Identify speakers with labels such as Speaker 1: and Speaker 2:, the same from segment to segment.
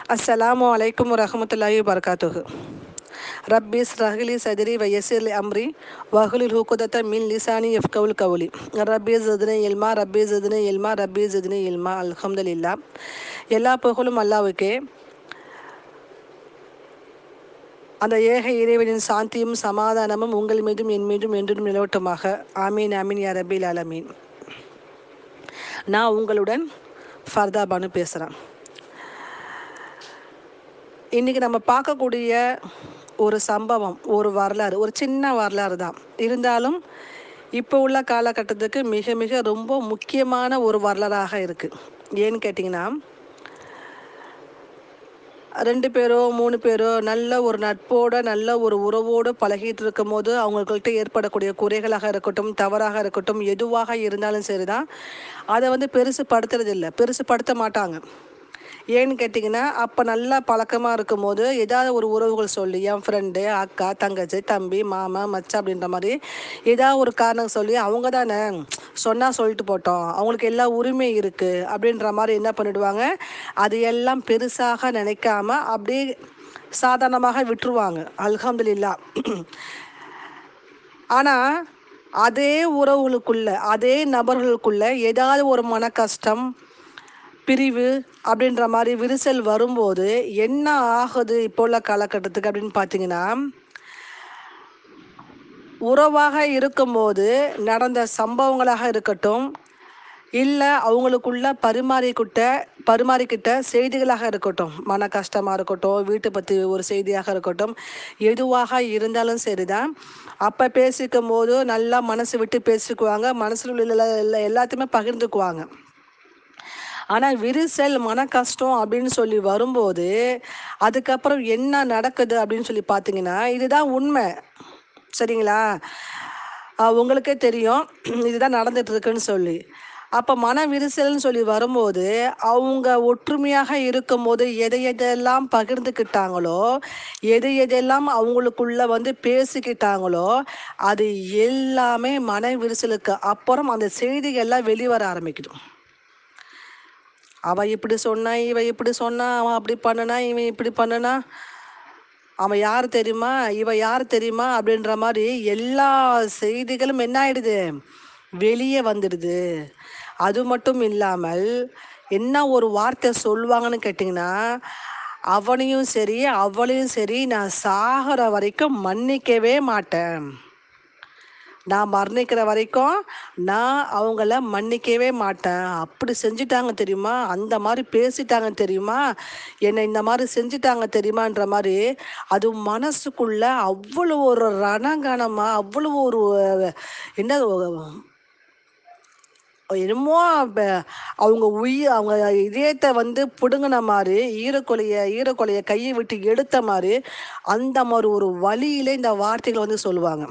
Speaker 1: அஸ்ஸலாமு அலைக்கும் வரஹமத்துல்லாஹி வபரகாத்துஹு ரப்பி ஸ்ரஹ்லி சதிரி வயசிர்லி அம்ரி வஹுலில் ஹுகுதத்த மின் லிசானி எஃப்கவுல் கவுலி ரப்பி ஜிதுனி இல்மா ரப்பி ஜிதுனி இல்மா ரப்பி ஜிதுனி இல்மா அல்ஹம்துலில்லா எல்லா புகழும் அல்லாவுக்கே அந்த ஏக இறைவனின் சாந்தியும் சமாதானமும் உங்கள் மீதும் என் மீதும் என்றும் நிலவட்டுமாக ஆமீன் ஆமீன் யா ரபில் அலமீன் நான் உங்களுடன் ஃபர்தா பானு பேசுகிறேன் இன்றைக்கி நம்ம பார்க்கக்கூடிய ஒரு சம்பவம் ஒரு வரலாறு ஒரு சின்ன வரலாறு தான் இருந்தாலும் இப்போ உள்ள காலகட்டத்துக்கு மிக மிக ரொம்ப முக்கியமான ஒரு வரலாறாக இருக்குது ஏன்னு கேட்டிங்கன்னா ரெண்டு பேரோ மூணு பேரோ நல்ல ஒரு நட்போட நல்ல ஒரு உறவோடு பழகிட்டு இருக்கும் போது அவங்கள்ட்ட ஏற்படக்கூடிய குறைகளாக இருக்கட்டும் தவறாக இருக்கட்டும் எதுவாக இருந்தாலும் சரிதான் அதை வந்து பெருசு படுத்துறதில்லை பெருசு படுத்த மாட்டாங்க ஏன்னு கேட்டிங்கன்னா அப்போ நல்லா பழக்கமாக இருக்கும் போது ஏதாவது ஒரு உறவுகள் சொல்லி என் ஃப்ரெண்டு அக்கா தங்கச்சி தம்பி மாமா மச்சா அப்படின்ற மாதிரி ஏதாவது ஒரு காரணம் சொல்லி அவங்க தானே சொன்னால் சொல்லிட்டு போட்டோம் அவங்களுக்கு எல்லா உரிமை இருக்குது அப்படின்ற மாதிரி என்ன பண்ணிடுவாங்க அது எல்லாம் பெருசாக நினைக்காம அப்படியே சாதாரணமாக விட்டுருவாங்க அல்ஹம்துலில்லா ஆனால் அதே உறவுகளுக்குள்ள அதே நபர்களுக்குள்ள ஏதாவது ஒரு மன கஷ்டம் பிரிவு அப்படின்ற மாதிரி விரிசல் வரும்போது என்ன ஆகுது இப்போ உள்ள காலகட்டத்துக்கு அப்படின்னு பார்த்தீங்கன்னா உறவாக இருக்கும்போது நடந்த சம்பவங்களாக இருக்கட்டும் இல்லை அவங்களுக்குள்ள பரிமாறிக்கிட்ட பரிமாறிக்கிட்ட செய்திகளாக இருக்கட்டும் மன கஷ்டமாக இருக்கட்டும் வீட்டை பற்றி ஒரு செய்தியாக இருக்கட்டும் எதுவாக இருந்தாலும் சரிதான் அப்போ பேசிக்கும் போது நல்லா மனசு விட்டு பேசிக்குவாங்க மனசில் உள்ள எல்லா- எல்லாத்தையுமே பகிர்ந்துக்குவாங்க ஆனால் விரிசல் மன கஷ்டம் அப்படின்னு சொல்லி வரும்போது அதுக்கப்புறம் என்ன நடக்குது அப்படின்னு சொல்லி பார்த்தீங்கன்னா இதுதான் உண்மை சரிங்களா ஆஹ் உங்களுக்கே தெரியும் இதுதான் நடந்துட்டு இருக்குன்னு சொல்லி அப்போ மன விரிசல்னு சொல்லி வரும்போது அவங்க ஒற்றுமையாக இருக்கும்போது எதை எதெல்லாம் பகிர்ந்துக்கிட்டாங்களோ எது எதெல்லாம் அவங்களுக்குள்ள வந்து பேசிக்கிட்டாங்களோ அது எல்லாமே மன விரிசலுக்கு அப்புறம் அந்த செய்திகள்லாம் வெளிவர ஆரம்பிக்குது அவ இப்படி சொன்னா இவ இப்படி சொன்னா அவன் அப்படி பண்ணுனா இவன் இப்படி பண்ணுனா அவன் யார் தெரியுமா இவ யார் தெரியுமா அப்படின்ற மாதிரி எல்லா செய்திகளும் என்ன ஆயிடுது வெளியே வந்துடுது அது மட்டும் இல்லாமல் என்ன ஒரு வார்த்தை சொல்லுவாங்கன்னு கேட்டிங்கன்னா அவனையும் சரி அவளையும் சரி நான் சாகிற வரைக்கும் மன்னிக்கவே மாட்டேன் நான் மரணிக்கிற வரைக்கும் நான் அவங்கள மன்னிக்கவே மாட்டேன் அப்படி செஞ்சிட்டாங்க தெரியுமா அந்த மாதிரி பேசிட்டாங்க தெரியுமா என்னை இந்த மாதிரி செஞ்சிட்டாங்க தெரியுமான்ற மாதிரி அது மனசுக்குள்ள அவ்வளோ ஒரு ரணகணமாக அவ்வளோ ஒரு என்ன என்னமோ ப- அவங்க உயிர் அவங்க இதயத்தை வந்து பிடுங்கின மாதிரி ஈரக்கொலைய ஈரக்கொலைய கையை விட்டு எடுத்த மாதிரி அந்த மாதிரி ஒரு வழியில இந்த வார்த்தைகளை வந்து சொல்லுவாங்க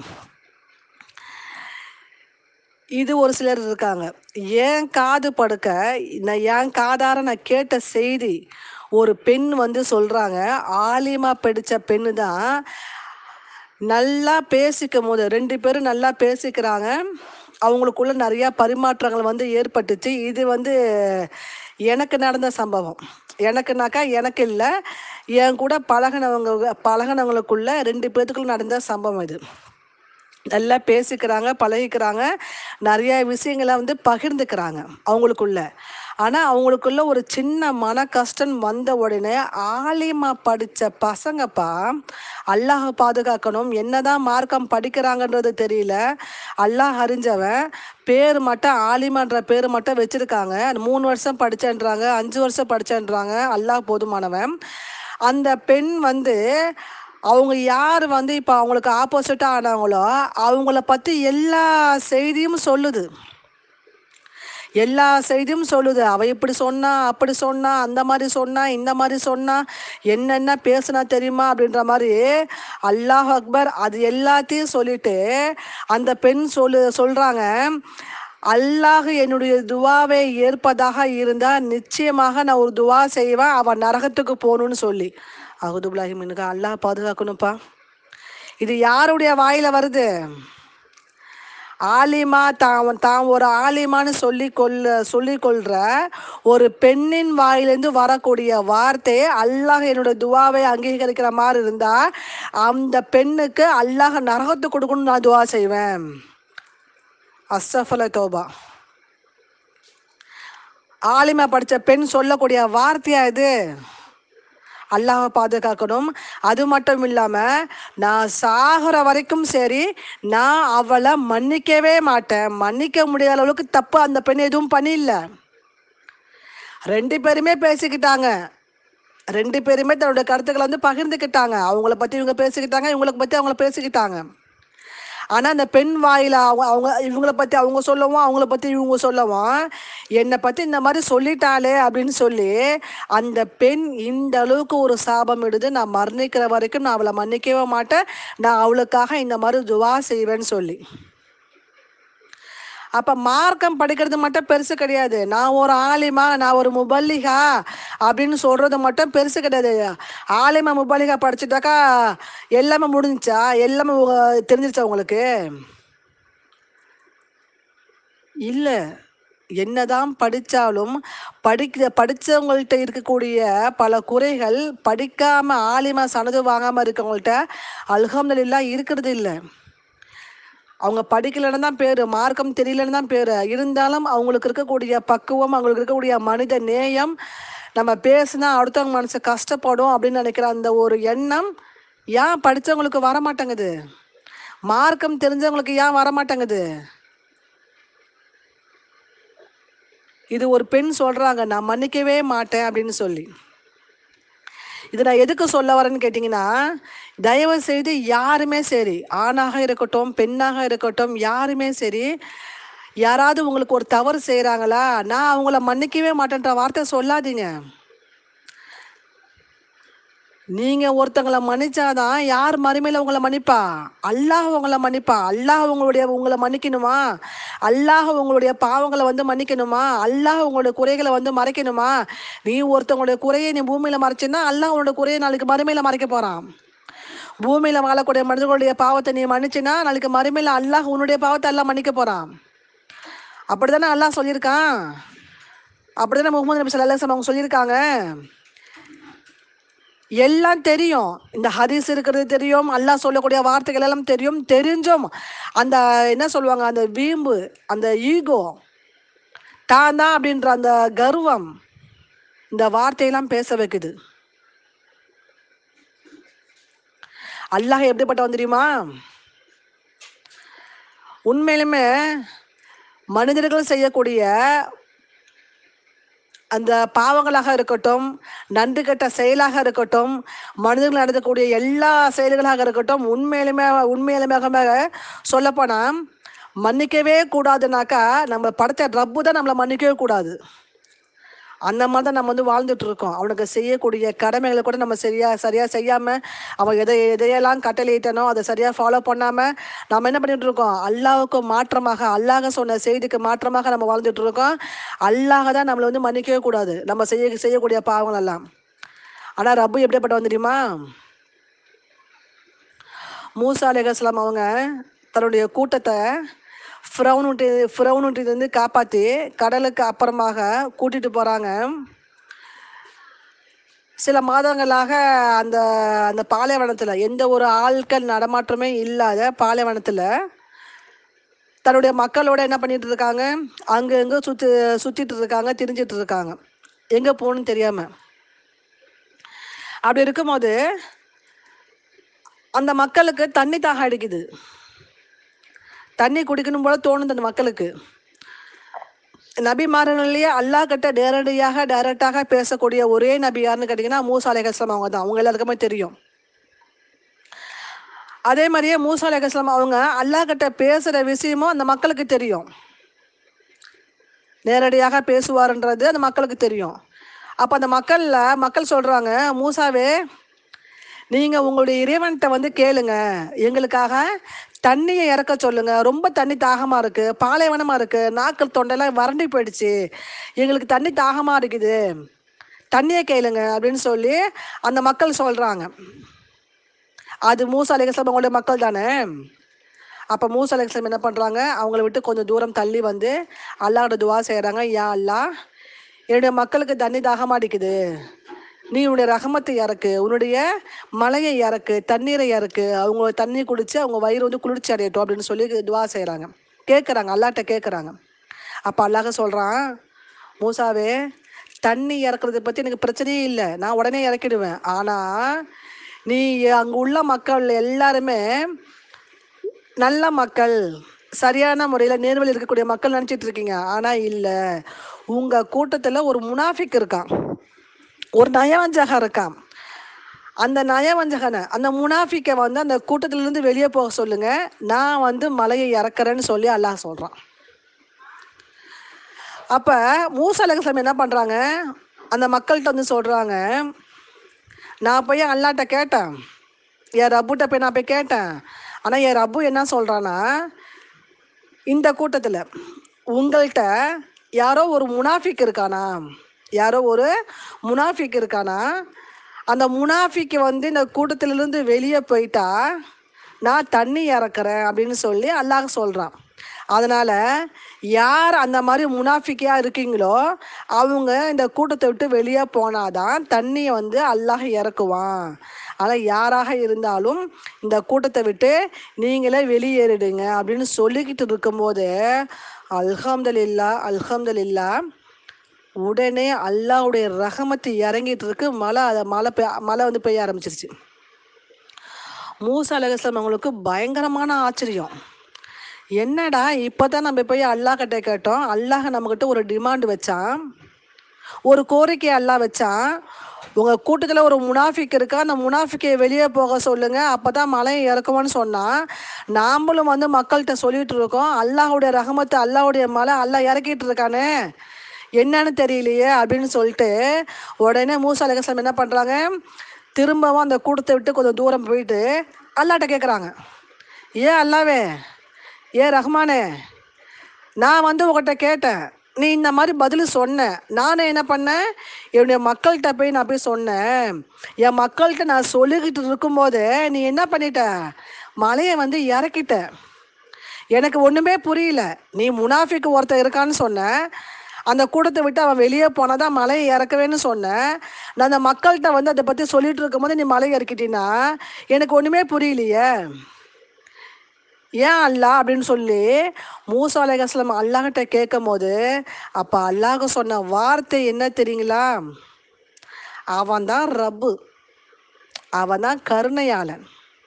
Speaker 1: இது ஒரு சிலர் இருக்காங்க ஏன் காது படுக்க நான் என் காதார நான் கேட்ட செய்தி ஒரு பெண் வந்து சொல்றாங்க ஆலிமா படிச்ச பெண்ணு தான் நல்லா பேசிக்கும் போது ரெண்டு பேரும் நல்லா பேசிக்கிறாங்க அவங்களுக்குள்ள நிறைய பரிமாற்றங்கள் வந்து ஏற்பட்டுச்சு இது வந்து எனக்கு நடந்த சம்பவம் எனக்குனாக்கா எனக்கு இல்லை என் கூட பழகினவங்க பழகினவங்களுக்குள்ள ரெண்டு பேத்துக்குள்ள நடந்த சம்பவம் இது நல்லா பேசிக்கிறாங்க பழகிக்கிறாங்க நிறைய விஷயங்களை வந்து பகிர்ந்துக்கிறாங்க அவங்களுக்குள்ள ஆனால் அவங்களுக்குள்ள ஒரு சின்ன மன கஷ்டம் வந்த உடனே ஆலிமா படித்த பசங்கப்பா அல்லாஹ் பாதுகாக்கணும் என்னதான் மார்க்கம் படிக்கிறாங்கன்றது தெரியல அல்லாஹ் அறிஞ்சவன் பேர் மட்டும் ஆலிமான்ற பேர் மட்டும் வச்சிருக்காங்க மூணு வருஷம் படிச்சேன்றாங்க அஞ்சு வருஷம் படிச்சேன்றாங்க அல்லாஹ் போதுமானவன் அந்த பெண் வந்து அவங்க யார் வந்து இப்போ அவங்களுக்கு ஆப்போசிட்டாக ஆனாங்களோ அவங்கள பற்றி எல்லா செய்தியும் சொல்லுது எல்லா செய்தியும் சொல்லுது அவ இப்படி சொன்னா அப்படி சொன்னா அந்த மாதிரி சொன்னா இந்த மாதிரி சொன்னா என்னென்ன பேசுனா தெரியுமா அப்படின்ற மாதிரி அல்லாஹ் அக்பர் அது எல்லாத்தையும் சொல்லிட்டு அந்த பெண் சொல்லு சொல்றாங்க அல்லாஹ் என்னுடைய துவாவை ஏற்பதாக இருந்தால் நிச்சயமாக நான் ஒரு துவா செய்வேன் அவன் நரகத்துக்கு போகணும்னு சொல்லி அகுதுபுல்லாஹி மின்னுக்கா அல்லாஹ் பாதுகாக்கணும்ப்பா இது யாருடைய வாயில வருது ஆலிமா தான் தான் ஒரு ஆலிமான்னு சொல்லி கொள்ள சொல்லி கொள்ற ஒரு பெண்ணின் வாயிலிருந்து வரக்கூடிய வார்த்தையை அல்லாஹ் என்னோட துவாவை அங்கீகரிக்கிற மாதிரி இருந்தா அந்த பெண்ணுக்கு அல்லாஹ் நரகத்தை கொடுக்கணும்னு நான் துவா செய்வேன் அஸ்ஸஃபல தோபா ஆலிமா படித்த பெண் சொல்லக்கூடிய வார்த்தையா இது அல்லாஹ்வை பாதுகாக்கணும் அது மட்டும் இல்லாமல் நான் சாகிற வரைக்கும் சரி நான் அவளை மன்னிக்கவே மாட்டேன் மன்னிக்க முடியாத அளவுக்கு தப்பு அந்த பெண் எதுவும் பண்ணியில்ல ரெண்டு பேருமே பேசிக்கிட்டாங்க ரெண்டு பேருமே தன்னோட கருத்துக்களை வந்து பகிர்ந்துக்கிட்டாங்க அவங்கள பற்றி இவங்க பேசிக்கிட்டாங்க இவங்களுக்கு பற்றி அவங்கள பேசிக்கிட்டாங்க ஆனால் அந்த பெண் வாயில அவங்க அவங்க இவங்கள பற்றி அவங்க சொல்லவும் அவங்கள பற்றி இவங்க சொல்லவும் என்னை பற்றி இந்த மாதிரி சொல்லிட்டாளே அப்படின்னு சொல்லி அந்த பெண் இந்த அளவுக்கு ஒரு சாபம் இடுது நான் மரணிக்கிற வரைக்கும் நான் அவளை மன்னிக்கவே மாட்டேன் நான் அவளுக்காக இந்த மாதிரி துவா செய்வேன்னு சொல்லி அப்போ மார்க்கம் படிக்கிறது மட்டும் பெருசு கிடையாது நான் ஒரு ஆலிமா நான் ஒரு முபல்லிகா அப்படின்னு சொல்கிறது மட்டும் பெருசு கிடையாது ஆலிமா முபல்லிகா படிச்சுட்டாக்கா எல்லாமே முடிஞ்சுச்சா எல்லாமே உங்க- தெரிஞ்சிருச்சா உங்களுக்கு இல்லை என்னதான் படித்தாலும் படிக்க படித்தவங்கள்ட்ட இருக்கக்கூடிய பல குறைகள் படிக்காம ஆலிமா சனது வாங்காமல் இருக்கவங்கள்ட்ட அல்ஹம்துலில்லாஹ் இருக்கிறது இல்லை அவங்க படிக்கலைன்னு தான் பேர் மார்க்கம் தெரியலன்னு தான் பேர் இருந்தாலும் அவங்களுக்கு இருக்கக்கூடிய பக்குவம் அவங்களுக்கு இருக்கக்கூடிய மனித நேயம் நம்ம பேசினா அடுத்தவங்க மனசு கஷ்டப்படும் அப்படின்னு நினைக்கிற அந்த ஒரு எண்ணம் ஏன் படித்தவங்களுக்கு வர மாட்டேங்குது மார்க்கம் தெரிஞ்சவங்களுக்கு ஏன் வர மாட்டேங்குது இது ஒரு பெண் சொல்றாங்க நான் மன்னிக்கவே மாட்டேன் அப்படின்னு சொல்லி இது நான் எதுக்கு சொல்ல வரேன்னு கேட்டிங்கன்னா தயவு செய்து யாருமே சரி ஆணாக இருக்கட்டும் பெண்ணாக இருக்கட்டும் யாருமே சரி யாராவது உங்களுக்கு ஒரு தவறு செய்கிறாங்களா நான் அவங்கள மன்னிக்கவே மாட்டேன்ற வார்த்தை சொல்லாதீங்க நீங்க ஒருத்தங்களை மன்னிச்சாதான் யார் மறுமையில உங்களை மன்னிப்பா அல்லாஹ் உங்களை மன்னிப்பா அல்லாஹ் உங்களுடைய உங்களை மன்னிக்கணுமா அல்லாஹ் உங்களுடைய பாவங்களை வந்து மன்னிக்கணுமா அல்லாஹ் உங்களுடைய குறைகளை வந்து மறைக்கணுமா நீ ஒருத்தவங்களுடைய குறையை நீ பூமியில மறைச்சின்னா அல்லாஹ் உன்னோட குறையை நாளைக்கு மறுமையில மறைக்க போறான் பூமியில வாழக்கூடிய மனிதர்களுடைய பாவத்தை நீ மன்னிச்சினா நாளைக்கு மறுமையில அல்லாஹ் உன்னுடைய பாவத்தை எல்லாம் மன்னிக்க போறான் அப்படிதானே அல்லாஹ் சொல்லியிருக்கான் அப்படிதானே முகமது நபி ஸல்லல்லாஹு அலைஹி வஸல்லம் அவங்க சொல்லியிருக்காங்க எல்லாம் தெரியும் இந்த ஹதீஸ் இருக்கிறது தெரியும் அல்லாஹ் சொல்லக்கூடிய வார்த்தைகள் எல்லாம் தெரியும் தெரிஞ்சும் அந்த என்ன சொல்லுவாங்க அந்த வீம்பு அந்த ஈகோ தான் தான் அப்படின்ற அந்த கர்வம் இந்த வார்த்தையெல்லாம் பேச வைக்குது அல்லாஹ் எப்படிப்பட்டவன் தெரியுமா உண்மையிலுமே மனிதர்கள் செய்யக்கூடிய அந்த பாவங்களாக இருக்கட்டும் நன்றி கெட்ட செயலாக இருக்கட்டும் மனிதர்கள் நடத்தக்கூடிய எல்லா செயல்களாக இருக்கட்டும் உண்மையிலுமே உண்மையிலுமே சொல்லப்போனால் மன்னிக்கவே கூடாதுனாக்கா நம்ம படைத்த ரப்பு தான் நம்மளை மன்னிக்கவே கூடாது அந்த மாதிரி தான் நம்ம வந்து வாழ்ந்துட்டு இருக்கோம் அவனுக்கு செய்யக்கூடிய கடமைகளை கூட நம்ம சரியா சரியா செய்யாம அவன் எதை எதையெல்லாம் கட்டளையிட்டனோ அதை சரியா ஃபாலோ பண்ணாம நம்ம என்ன பண்ணிட்டு இருக்கோம் அல்லாஹ்வுக்கு மாற்றமாக அல்லாஹ் சொன்ன செய்திக்கு மாற்றமாக நம்ம வாழ்ந்துட்டு இருக்கோம் அல்லாஹ் தான் நம்மளை வந்து மன்னிக்கவே கூடாது நம்ம செய்ய செய்யக்கூடிய பாவங்கள் எல்லாம் ஆனா ரப்பு எப்படிப்பட்டவன் தெரியுமா மூசா அலைஹிஸ்ஸலாம் அவங்க தன்னுடைய கூட்டத்தை ஃப்ரௌனுட்டி ஃப்ரௌனுட்டிலேருந்து காப்பாற்றி கடலுக்கு அப்புறமாக கூட்டிட்டு போகிறாங்க சில மாதங்களாக அந்த அந்த பாலைவனத்தில் எந்த ஒரு ஆட்கள் நடமாட்டமே இல்லாத பாலைவனத்தில் தன்னுடைய மக்களோட என்ன பண்ணிட்டு இருக்காங்க அங்கே எங்கே சுற்றி சுற்றிட்டு இருக்காங்க திரிஞ்சிட்டு இருக்காங்க எங்கே போகணும்னு தெரியாமல் அப்படி இருக்கும்போது அந்த மக்களுக்கு தண்ணி தாகம் அடிக்குது தண்ணி குடிக்கணும் போல தோணுது அந்த மக்களுக்கு நபிமாரன்லயே அல்லாஹ் கிட்ட நேரடியாக டைரக்டாக பேசக்கூடிய ஒரே நபி யாருன்னு கேட்டிங்கன்னா மூசா அலைஹிஸ்ஸலாம் அவங்க தான் அவங்க எல்லாருக்குமே தெரியும் அதே மாதிரியே மூசா அலைஹிஸ்ஸலாம் அவங்க அல்லாஹ் கிட்ட பேசுகிற விஷயமும் அந்த மக்களுக்கு தெரியும் நேரடியாக பேசுவாருன்றது அந்த மக்களுக்கு தெரியும் அப்போ அந்த மக்கள்ல மக்கள் சொல்றாங்க மூசாவே நீங்க உங்களுடைய இறைவன்கிட்ட வந்து கேளுங்க எங்களுக்காக தண்ணியை இறக்க சொல்லுங்க ரொம்ப தண்ணி தாகமா இருக்கு பாலைவனமா இருக்கு நாக்கள் தொண்டெல்லாம் வறண்டி போயிடுச்சு எங்களுக்கு தண்ணி தாகமா இருக்குது தண்ணியை கேளுங்க அப்படின்னு சொல்லி அந்த மக்கள் சொல்றாங்க அது மூசா அலிகஸ்லாம் அவங்களுடைய மக்கள் தானே அப்போ மூசா அலைஹிஸ்ஸலாம் என்ன பண்ணுறாங்க அவங்கள விட்டு கொஞ்சம் தூரம் தள்ளி வந்து அல்லாஹ்ட துவா செய்கிறாங்க யா அல்லாஹ் என்னுடைய மக்களுக்கு தண்ணி தாகமா அடிக்குது நீ உன்னுடைய ரஹமத்தை இறக்கு உன்னுடைய மலையை இறக்கு தண்ணீரை இறக்கு அவங்க தண்ணி குடிச்சு அவங்க வயிறு வந்து குளிர்ச்சி அடையட்டும் அப்படின்னு சொல்லி துவா செய்கிறாங்க கேட்குறாங்க அல்லாட்ட கேட்குறாங்க அப்போ அல்லாஹ் சொல்கிறான் மூசாவே தண்ணி இறக்குறத பற்றி எனக்கு பிரச்சனையே இல்லை நான் உடனே இறக்கிடுவேன் ஆனால் நீ அங்கே உள்ள மக்கள் எல்லாருமே நல்ல மக்கள் சரியான முறையில் நேர்வழி இருக்கக்கூடிய மக்கள் நினச்சிட்டு இருக்கீங்க ஆனால் இல்லை உங்கள் கூட்டத்தில் ஒரு முனாஃபிக் இருக்கான் ஒரு நயவஞ்சகம் இருக்கான் அந்த நயவஞ்சகனை அந்த முனாஃபிக்கை வந்து அந்த கூட்டத்திலிருந்து வெளியே போக சொல்லுங்க நான் வந்து மலையை இறக்குறேன்னு சொல்லி அல்லாஹ் சொல்கிறான் அப்போ மூசா அலைஹிஸ்ஸலாம் என்ன பண்ணுறாங்க அந்த மக்கள்கிட்ட வந்து சொல்கிறாங்க நான் போய் அல்லாட்ட கேட்டேன் என் ரப்புட்ட போய் நான் போய் கேட்டேன் ஆனால் என் ரப்பு என்ன சொல்கிறான்னா இந்த கூட்டத்தில் உங்கள்கிட்ட யாரோ ஒரு முனாஃபிக் இருக்கானா யாரோ ஒரு முனாஃபிக் இருக்கானா அந்த முனாஃபிக்கு வந்து இந்த கூட்டத்திலிருந்து வெளியே போயிட்டா நான் தண்ணி இறக்குறேன் அப்படின்னு சொல்லி அல்லாஹ் சொல்கிறான் அதனால் யார் அந்த மாதிரி முனாஃபிக்கையாக இருக்கீங்களோ அவங்க இந்த கூட்டத்தை விட்டு வெளியே போனாதான் தண்ணியை வந்து அல்லாஹ் இறக்குவான் ஆனால் யாராக இருந்தாலும் இந்த கூட்டத்தை விட்டு நீங்களே வெளியேறிடுங்க அப்படின்னு சொல்லிக்கிட்டு இருக்கும்போது அல்ஹம்துலில்லா அல்ஹம்துலில்லா உடனே அல்லாஹ்வுடைய ரஹமத்து இறங்கிட்டு இருக்கு மழை அதை மழை பெய்ய மழை வந்து பெய்ய ஆரம்பிச்சிருச்சு மூசா அலைஹிஸ்ஸலாம் அவங்களுக்கு பயங்கரமான ஆச்சரியம் என்னடா இப்போ தான் நம்ம போய் அல்லாஹ் கிட்ட கேட்டோம் அல்லாஹ் நம்மக்கிட்ட ஒரு டிமாண்ட் வச்சான் ஒரு கோரிக்கை அல்லாஹ் வச்சான் உங்கள் கூட்டத்தில் ஒரு முனாஃபிக் இருக்கா அந்த முனாஃபிக்கை வெளியே போக சொல்லுங்க அப்போ தான் மழையை இறக்குவான்னு சொன்னால் நாமளும் வந்து மக்கள்கிட்ட சொல்லிட்டு இருக்கோம் அல்லாஹ்வுடைய ரஹமத்து அல்லாஹ்வுடைய மழை அல்லாஹ் இறக்கிட்டு இருக்கானே என்னன்னு தெரியலையே அப்படின்னு சொல்லிட்டு உடனே மூசா அலைஹிஸ்ஸலாம் என்ன பண்ணுறாங்க திரும்பவும் அந்த கூட்டத்தை விட்டு கொஞ்சம் தூரம் போயிட்டு அல்லாட்ட கேட்குறாங்க ஏன் அல்லாவே ஏ ரஹ்மானே நான் வந்து உங்கள்கிட்ட கேட்டேன் நீ இந்த மாதிரி பதில் சொன்ன நானே என்ன பண்ணேன் என்னுடைய மக்கள்கிட்ட போய் நான் போய் சொன்னேன் என் மக்கள்கிட்ட நான் சொல்லிக்கிட்டு இருக்கும்போது நீ என்ன பண்ணிட்ட மலையை வந்து இறக்கிட்ட எனக்கு ஒன்றுமே புரியல நீ முனாஃபிக்கு ஒருத்தன் இருக்கான்னு சொன்ன அந்த கூட்டத்தை விட்டு அவன் வெளியே போனால் தான் மலையை இறக்கவேன்னு சொன்னேன் நான் அந்த மக்கள்கிட்ட வந்து அதை பற்றி சொல்லிட்டு இருக்கும்போது நீ மலையை இறக்கிட்டீன்னா எனக்கு ஒன்றுமே புரியலையே ஏன் அல்லாஹ் அப்படின்னு சொல்லி மூசா அலைஹிஸ்ஸலாம் அல்லாஹ்கிட்ட கேட்கும் போது அப்போ அல்லாஹ் சொன்ன வார்த்தை என்ன தெரியுங்களா அவன் தான் ரப்பு அவன் தான் கருணையாளன்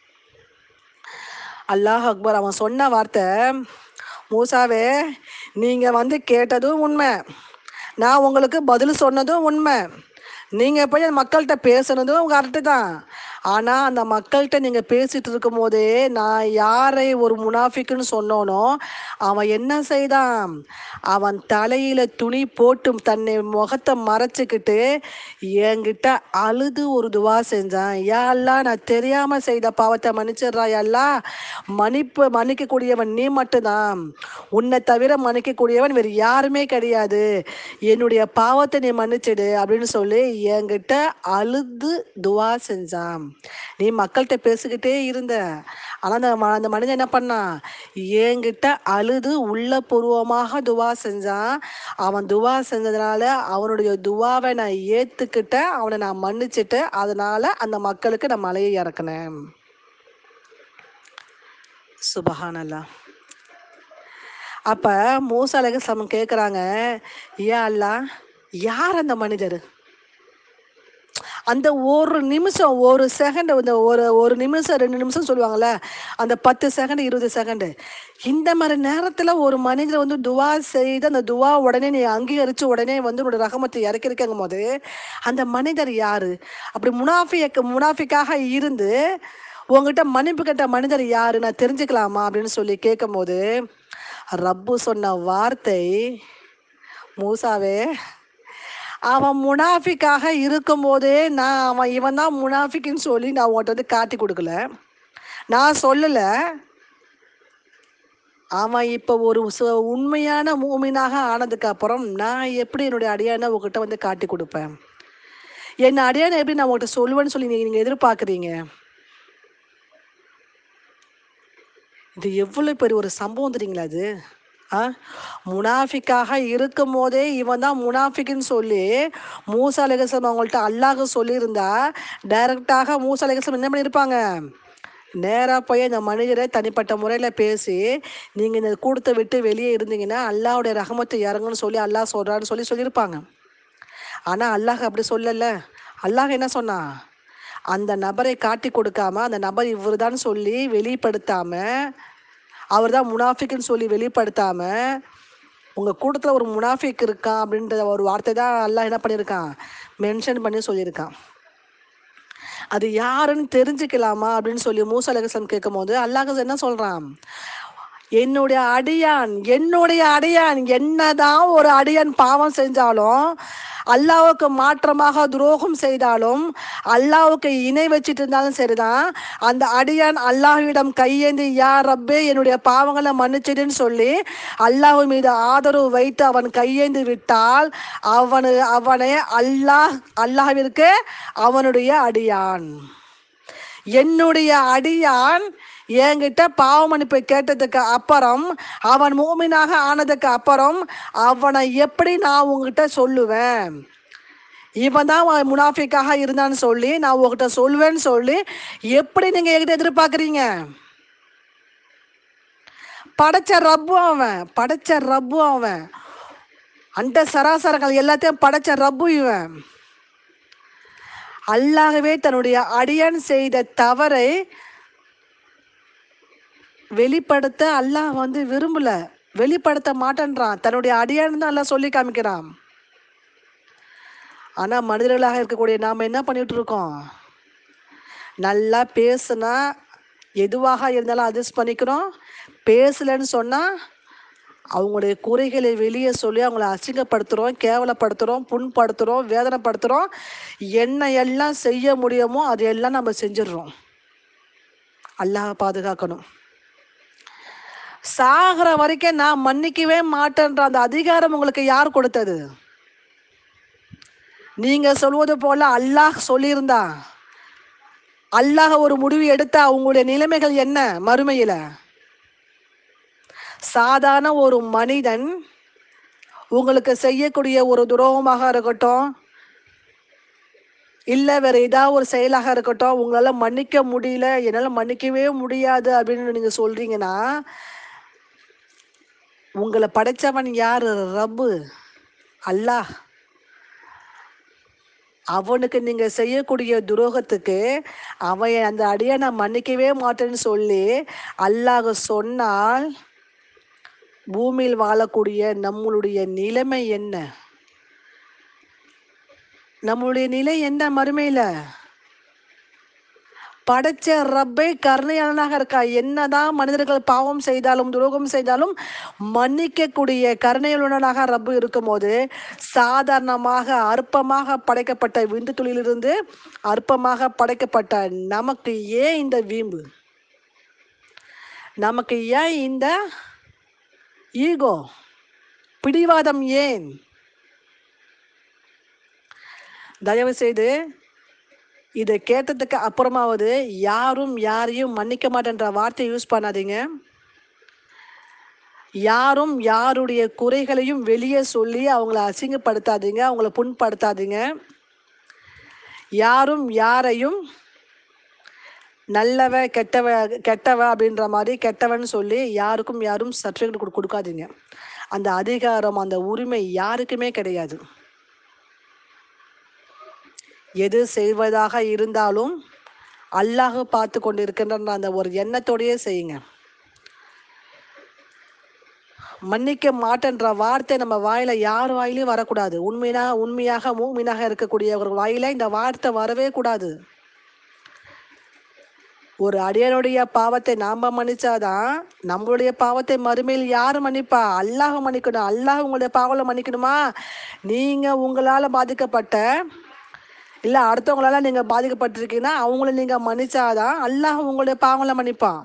Speaker 1: அல்லாஹ் அக்பர் அவன் சொன்ன வார்த்தை மூசாவே நீங்கள் வந்து கேட்டதும் உண்மை நான் உங்களுக்கு பதில் சொன்னதும் உண்மை நீங்கள் போய் அந்த மக்கள்கிட்ட பேசுனதும் கரெக்டு தான் ஆனால் அந்த மக்கள்கிட்ட நீங்கள் பேசிட்டு இருக்கும்போதே நான் யாரை ஒரு முனாஃபிக்குன்னு சொன்னோனோ அவன் என்ன செய்தான் அவன் தலையில் துணி போட்டு தன்னை முகத்தை மறைச்சிக்கிட்டு என்கிட்ட அழுது ஒரு துவா செஞ்சான் யா அல்லா நான் தெரியாமல் செய்த பாவத்தை மன்னிச்சிடுறா அல்லா மன்னிப்பு மன்னிக்கக்கூடியவன் நீ மட்டும்தான் உன்னை தவிர மன்னிக்கக்கூடியவன் வேறு யாருமே கிடையாது என்னுடைய பாவத்தை நீ மன்னிச்சிடு அப்படின்னு சொல்லி என்கிட்ட அழுது துவா செஞ்சான் நீ மக்கள்கிட்ட பேசிக்கிட்டே இருந்த ஆனால் அந்த ம- அந்த மனிதன் என்ன பண்ணான் என்கிட்ட அழுது உள்ளபூர்வமாக துவா செஞ்சான் அவன் துவா செஞ்சதுனால அவனுடைய துவாவை நான் ஏற்றுக்கிட்டேன் அவனை நான் மன்னிச்சிட்டேன் அதனால அந்த மக்களுக்கு நான் மலையை இறக்குனேன் சுபஹானல்லா அப்ப மூசா அலைஹிஸ்ஸலாம் கேட்குறாங்க யா அல்லாஹ் யார் அந்த மனிதர் அந்த ஒரு நிமிஷம் ஒரு செகண்ட் இந்த ஒரு ஒரு நிமிஷம் ரெண்டு நிமிஷம் சொல்லுவாங்கல்ல அந்த பத்து செகண்ட் இருபது செகண்ட் இந்த மாதிரி நேரத்தில் ஒரு மனிதர் வந்து துவா செய்து அந்த துவா உடனே நீ அங்கீகரித்து உடனே வந்து உன்னோட ரகமத்தை இறக்கிருக்கங்கும் போது அந்த மனிதர் யாரு அப்படி முனாஃபியக்கு முனாஃபிக்காக இருந்து உங்ககிட்ட மன்னிப்பு கேட்ட மனிதர் யாரு நான் தெரிஞ்சுக்கலாமா அப்படின்னு சொல்லி கேட்கும்போது ரப்பு சொன்ன வார்த்தை மூசாவே அவன் முனாஃபிக்காக இருக்கும்போதே நான் அவன் இவன் தான் முனாஃபிக்குன்னு சொல்லி நான் உன்கிட்ட வந்து காட்டி கொடுக்கல நான் சொல்லலை அவன் இப்போ ஒரு சு- உண்மையான மூமினாக ஆனதுக்கு அப்புறம் நான் எப்படி என்னுடைய அடியானை உங்ககிட்ட வந்து காட்டி கொடுப்பேன் என்ன அடியானை எப்படி நான் உங்கள்கிட்ட சொல்லுவேன்னு சொல்லி நீங்கள் நீங்கள் எதிர்பார்க்குறீங்க இது எவ்வளோ பெரிய ஒரு சம்பவம் தெரியுங்களா அது ஆ முனாஃபிக்காக இருக்கும் போதே இவன் தான் முனாஃபிக்குன்னு சொல்லி மூசா அலிகஸ்லம் அவங்கள்ட்ட அல்லாஹ் சொல்லியிருந்தா டைரக்டாக மூசா அலிகஸ்லம் என்ன பண்ணியிருப்பாங்க நேராக போய் அந்த மனிதரை தனிப்பட்ட முறையில் பேசி நீங்கள் இந்த கூட்டத்தை விட்டு வெளியே இருந்தீங்கன்னா அல்லாஹ்வுடைய ரஹமத்து இறங்குன்னு சொல்லி அல்லாஹ் சொல்கிறான்னு சொல்லி சொல்லியிருப்பாங்க ஆனால் அல்லாஹ் அப்படி சொல்லலை அல்லாஹ் என்ன சொன்னான் அந்த நபரை காட்டி கொடுக்காம அந்த நபர் இவர் சொல்லி வெளிப்படுத்தாம அவர் தான் முனாஃபிக்குன்னு சொல்லி வெளிப்படுத்தாம உங்கள் கூட்டத்தில் ஒரு முனாஃபிக் இருக்கான் அப்படின்ற ஒரு வார்த்தை தான் அல்லாஹ் என்ன பண்ணியிருக்கான் மென்ஷன் பண்ணி சொல்லியிருக்கான் அது யாருன்னு தெரிஞ்சுக்கலாமா அப்படின்னு சொல்லி மூசா அலகசம் கேட்கும் போது அல்லாஹ் என்ன சொல்றான் என்னுடைய அடியான் என்னுடைய அடியான் என்னதான் ஒரு அடியான் பாவம் செஞ்சாலும் அல்லாவுக்கு மாற்றமாக துரோகம் செய்தாலும் அல்லாவுக்கு இணை வச்சிட்டு இருந்தாலும் சரிதான் அந்த அடியான் அல்லாஹ்விடம் கையேந்தி யா ரப்பே என்னுடைய பாவங்களை மன்னிச்சிடுன்னு சொல்லி அல்லாஹ் மீது ஆதரவு வைத்து அவன் கையேந்தி விட்டால் அவனு அவனை அல்லாஹ் அல்லாஹ்விற்கு அவனுடைய அடியான் என்னுடைய அடியான் என்கிட்ட பாவ மன்னிப்பு கேட்டதுக்கு அப்புறம் அவன் மூமினாக ஆனதுக்கு அப்புறம் அவனை எப்படி நான் உங்ககிட்ட சொல்லுவேன் இவன் தான் அவன் முனாஃபிக்காக இருந்தான்னு சொல்லி நான் உங்ககிட்ட சொல்லுவேன்னு சொல்லி எப்படி நீங்க என்கிட்ட எதிர்பார்க்குறீங்க படைச்ச ரப்பு அவன் படைச்ச ரப்பு அவன் அந்த சராசரங்கள் எல்லாத்தையும் படைச்ச ரப்பு இவன் அல்லாகவே தன்னுடைய அடியான் செய்த தவறை வெளிப்படுத்த அல்லாஹ் வந்து விரும்பல வெளிப்படுத்த மாட்டேன்றான் தன்னுடைய அடியான் தான் அல்லாஹ் சொல்லி காமிக்கிறான் ஆனா மனிதர்களாக இருக்கக்கூடிய நாம என்ன பண்ணிட்டு இருக்கோம் நல்லா பேசுனா எதுவாக இருந்தாலும் அட்ஜஸ்ட் பண்ணிக்கிறோம் பேசலைன்னு சொன்னா அவங்களுடைய குறைகளை வெளியே சொல்லி அவங்கள அசிங்கப்படுத்துகிறோம் கேவலப்படுத்துகிறோம் புண்படுத்துகிறோம் வேதனைப்படுத்துகிறோம் என்ன எல்லாம் செய்ய முடியுமோ அதையெல்லாம் நம்ம செஞ்சிடுறோம் அல்லாஹ் பாதுகாக்கணும் சாகிற வரைக்கும் நான் மன்னிக்கவே மாட்டேன்ற அந்த அதிகாரம் உங்களுக்கு யார் கொடுத்தது நீங்க சொல்வது போல அல்லாஹ் சொல்லியிருந்தா அல்லாஹ் ஒரு முடிவு எடுத்தா உங்களுடைய நிலைமைகள் என்ன மறுமையில சாதாரண ஒரு மனிதன் உங்களுக்கு செய்யக்கூடிய ஒரு துரோகமாக இருக்கட்டும் இல்லை வேற ஏதாவது ஒரு செயலாக இருக்கட்டும் உங்களால மன்னிக்க முடியல என்னால் மன்னிக்கவே முடியாது அப்படின்னு நீங்க சொல்றீங்கன்னா உங்களை படைச்சவன் யாரு ரப்பு அல்லாஹ் அவனுக்கு நீங்க செய்யக்கூடிய துரோகத்துக்கு அவன் அந்த அடியை நான் மன்னிக்கவே மாட்டேன்னு சொல்லி அல்லாஹ் சொன்னால் பூமியில் வாழக்கூடிய நம்மளுடைய நிலைமை என்ன நம்மளுடைய நிலை என்ன மறுமையில படைச்ச ரப்பை கருணையாளனாக இருக்கா என்னதான் மனிதர்கள் பாவம் செய்தாலும் துரோகம் செய்தாலும் மன்னிக்கக்கூடிய கருணையுள்ளனாக ரப்பு இருக்கும்போது சாதாரணமாக அற்பமாக படைக்கப்பட்ட விந்து துளியிலிருந்து அற்பமாக படைக்கப்பட்ட நமக்கு ஏன் இந்த வீம்பு நமக்கு ஏன் இந்த ஈகோ பிடிவாதம் ஏன் தயவு செய்து இதை கேட்டதுக்கு அப்புறமாவது யாரும் யாரையும் மன்னிக்க மாட்டேன்ற வார்த்தையை யூஸ் பண்ணாதீங்க யாரும் யாருடைய குறைகளையும் வெளியே சொல்லி அவங்கள அசிங்கப்படுத்தாதீங்க அவங்கள புண்படுத்தாதீங்க யாரும் யாரையும் நல்லவ கெட்டவ கெட்டவ அப்படின்ற மாதிரி கெட்டவன் சொல்லி யாருக்கும் யாரும் சர்டிஃபிகேட் கொடுக்காதீங்க அந்த அதிகாரம் அந்த உரிமை யாருக்குமே கிடையாது எது செய்வதாக இருந்தாலும் அல்லாஹ் பார்த்து கொண்டு இருக்கின்ற அந்த ஒரு எண்ணத்தோடயே செய்யுங்க மன்னிக்க மாட்டேன்ற வார்த்தை நம்ம வாயில யார் வாயிலையும் வரக்கூடாது உண்மையா உண்மையாக மூமினாக இருக்கக்கூடியவர்கள் வாயில இந்த வார்த்தை வரவே கூடாது ஒரு அடியனுடைய பாவத்தை நாம மன்னிச்சாதான் நம்மளுடைய பாவத்தை மறுமையில் யார் மன்னிப்பா அல்லாஹ் மன்னிக்கணும் அல்லாஹ் உங்களுடைய பாவங்களை மன்னிக்கணுமா நீங்க உங்களால பாதிக்கப்பட்ட இல்ல அடுத்தவங்களால நீங்க பாதிக்கப்பட்டிருக்கீங்கன்னா அவங்கள நீங்க மன்னிச்சாதான் அல்லாஹ் உங்களுடைய பாவங்களை மன்னிப்பான்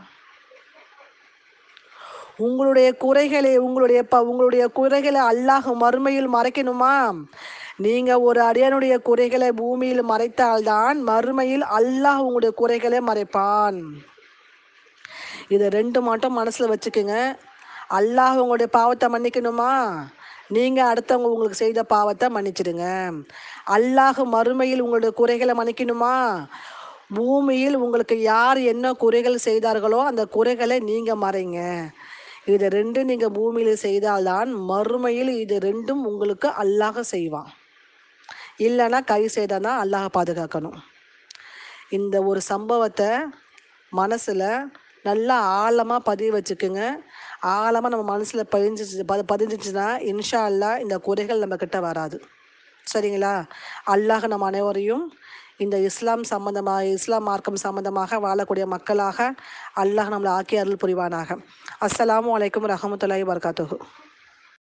Speaker 1: உங்களுடைய குறைகளை உங்களுடைய ப உங்களுடைய குறைகளை அல்லாஹ் மறுமையில் மறைக்கணுமா நீங்க ஒரு அடியனுடைய குறைகளை பூமியில் மறைத்தால்தான் மறுமையில் அல்லாஹ் உங்களுடைய குறைகளை மறைப்பான் இதை ரெண்டு மட்டும் மனசில் வச்சுக்கோங்க அல்லாஹ் உங்களுடைய பாவத்தை மன்னிக்கணுமா நீங்கள் அடுத்தவங்க உங்களுக்கு செய்த பாவத்தை மன்னிச்சிடுங்க அல்லாஹ் மறுமையில் உங்களுடைய குறைகளை மன்னிக்கணுமா பூமியில் உங்களுக்கு யார் என்ன குறைகள் செய்தார்களோ அந்த குறைகளை நீங்கள் மறைங்க இது ரெண்டும் நீங்கள் பூமியில் செய்தால்தான் மறுமையில் இது ரெண்டும் உங்களுக்கு அல்லாஹ் செய்வான் இல்லைன்னா கை செய்தால் அல்லாஹ் பாதுகாக்கணும் இந்த ஒரு சம்பவத்தை மனசில் நல்லா ஆழமாக பதிவு வச்சுக்குங்க ஆழமாக நம்ம மனசில் பதிஞ்சிச்சு ப பதிஞ்சிச்சுன்னா இன்ஷா அல்லா இந்த குறைகள் நம்மக்கிட்ட வராது சரிங்களா அல்லாஹ் நம்ம அனைவரையும் இந்த இஸ்லாம் சம்பந்தமாக இஸ்லாம் மார்க்கம் சம்பந்தமாக வாழக்கூடிய மக்களாக அல்லாஹ் நம்மளை ஆக்கி அருள் புரிவானாக அஸ்ஸலாமு அலைக்கும் ரஹமத்துல்லாஹி வர்காத்துஹு